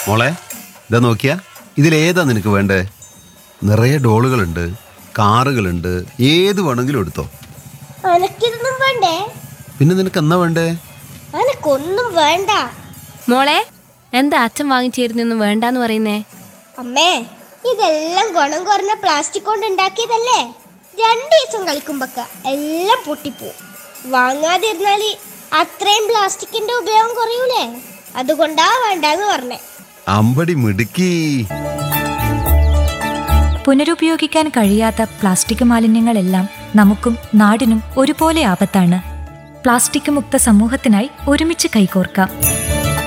മോളെ ഇതാ നോക്കിയാ ഇതിലേതാ നിനക്ക് വേണ്ടേ നിറയെ ഡോളുകളുണ്ട് കാറുകളുണ്ട് ഏത് വേണമെങ്കിലും എടുത്തോ അനക്കിതൊന്നും വേണ്ടേ പിന്നെ നിനക്ക് എന്നാ വേണ്ടേ അനക്കൊന്നും വേണ്ട മോളെ എന്താ അച്ഛൻ വാങ്ങിച്ചേരുന്നൊന്നും വേണ്ടാന്ന് പറയുന്നേ അമ്മേ ഇതെല്ലാം ഗുണം കുറഞ്ഞ പ്ലാസ്റ്റിക് കൊണ്ട് ഉണ്ടാക്കിയതല്ലേ രണ്ടു ദിവസം കളിക്കുമ്പൊക്കെ എല്ലാം പൊട്ടിപ്പോവും വാങ്ങാതിരുന്നാല് അത്രയും പ്ലാസ്റ്റിക്കിന്റെ ഉപയോഗം കുറയൂലേ അതുകൊണ്ടാ വേണ്ടെന്ന് പറഞ്ഞേ അമ്പടി മിടുക്കി പുനരുപയോഗിക്കാൻ കഴിയാത്ത പ്ലാസ്റ്റിക് മാലിന്യങ്ങളെല്ലാം നമുക്കും നാടിനും ഒരുപോലെ ആപത്താണ് പ്ലാസ്റ്റിക് മുക്ത സമൂഹത്തിനായി ഒരുമിച്ച് കൈകോർക്കാം